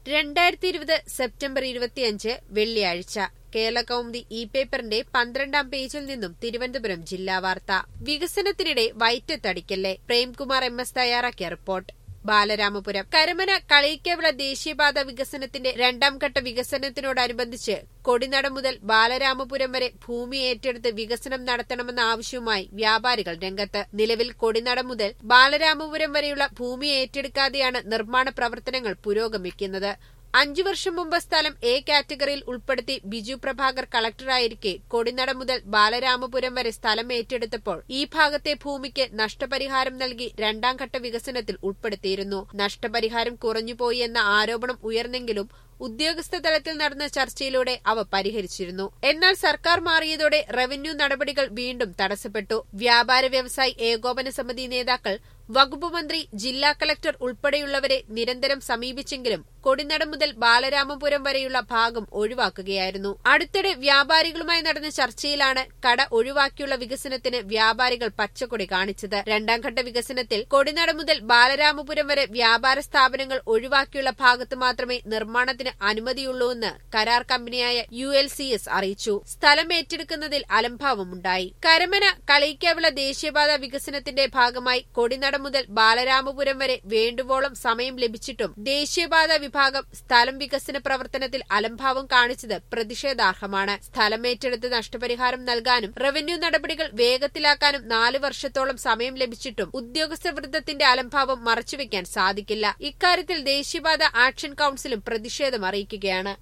രണ്ടായിരത്തി ഇരുപത് സെപ്റ്റംബർ ഇരുപത്തിയഞ്ച് വെള്ളിയാഴ്ച കേരള കൗമുദി ഇ പേപ്പറിന്റെ പന്ത്രണ്ടാം പേജിൽ നിന്നും തിരുവനന്തപുരം ജില്ലാ വാർത്ത വികസനത്തിനിടെ വയറ്റത്തടിക്കല്ലേ പ്രേംകുമാർ എം എസ് തയ്യാറാക്കിയ റിപ്പോർട്ട് ബാലരാമപുരം കരമന കളിയിക്കവിള ദേശീയപാത വികസനത്തിന്റെ രണ്ടാം ഘട്ട വികസനത്തിനോടനുബന്ധിച്ച് കൊടിനട മുതൽ ബാലരാമപുരം വരെ ഭൂമി ഏറ്റെടുത്ത് വികസനം നടത്തണമെന്ന ആവശ്യവുമായി വ്യാപാരികൾ രംഗത്ത് നിലവിൽ കൊടിനട മുതൽ ബാലരാമപുരം വരെയുള്ള ഭൂമി ഏറ്റെടുക്കാതെയാണ് നിർമ്മാണ പ്രവർത്തനങ്ങൾ പുരോഗമിക്കുന്നത് അഞ്ചു വർഷം മുമ്പ് സ്ഥലം എ കാറ്റഗറിയിൽ ഉൾപ്പെടുത്തി ബിജു പ്രഭാകർ കളക്ടറായിരിക്കെ കൊടിനട മുതൽ ബാലരാമപുരം വരെ സ്ഥലം ഏറ്റെടുത്തപ്പോൾ ഈ ഭാഗത്തെ ഭൂമിക്ക് നഷ്ടപരിഹാരം നൽകി രണ്ടാം ഘട്ട വികസനത്തിൽ ഉൾപ്പെടുത്തിയിരുന്നു നഷ്ടപരിഹാരം കുറഞ്ഞുപോയി എന്ന ആരോപണം ഉയർന്നെങ്കിലും ഉദ്യോഗസ്ഥ തലത്തിൽ നടന്ന ചർച്ചയിലൂടെ അവ പരിഹരിച്ചിരുന്നു എന്നാൽ സർക്കാർ മാറിയതോടെ റവന്യൂ നടപടികൾ വീണ്ടും തടസ്സപ്പെട്ടു വ്യാപാര വ്യവസായി ഏകോപന സമിതി നേതാക്കൾ വകുപ്പ് മന്ത്രി ജില്ലാ കളക്ടർ ഉൾപ്പെടെയുള്ളവരെ നിരന്തരം സമീപിച്ചെങ്കിലും കൊടിനട മുതൽ ബാലരാമപുരം വരെയുള്ള ഭാഗം ഒഴിവാക്കുകയായിരുന്നു അടുത്തിടെ വ്യാപാരികളുമായി നടന്ന ചർച്ചയിലാണ് കട ഒഴിവാക്കിയുള്ള വികസനത്തിന് വ്യാപാരികൾ പച്ചക്കൊടി കാണിച്ചത് രണ്ടാം ഘട്ട വികസനത്തിൽ കൊടിനട മുതൽ ബാലരാമപുരം വരെ വ്യാപാര സ്ഥാപനങ്ങൾ ഒഴിവാക്കിയുള്ള ഭാഗത്ത് മാത്രമേ നിർമ്മാണത്തിന് അനുമതിയുള്ളൂവെന്ന് കരാർ കമ്പനിയായ യു എൽ സി എസ് അറിയിച്ചു സ്ഥലം ഏറ്റെടുക്കുന്നതിൽ അലംഭാവമുണ്ടായി കരമന കളിയിക്കവിള ദേശീയപാത വികസനത്തിന്റെ ഭാഗമായി കൊടിനട മുതൽ ബാലരാമപുരം വരെ വേണ്ടുവോളം സമയം ലഭിച്ചിട്ടും ദേശീയപാത വിഭാഗം സ്ഥലം വികസന പ്രവർത്തനത്തിൽ അലംഭാവം കാണിച്ചത് പ്രതിഷേധാർഹമാണ് സ്ഥലം ഏറ്റെടുത്ത് നഷ്ടപരിഹാരം നൽകാനും റവന്യൂ നടപടികൾ വേഗത്തിലാക്കാനും നാല് വർഷത്തോളം സമയം ലഭിച്ചിട്ടും ഉദ്യോഗസ്ഥ വൃത്തത്തിന്റെ അലംഭാവം മറച്ചുവെക്കാൻ സാധിക്കില്ല ഇക്കാര്യത്തിൽ ദേശീയപാത ആക്ഷൻ കൌൺസിലും പ്രതിഷേധം അറിയിക്കുകയാണ്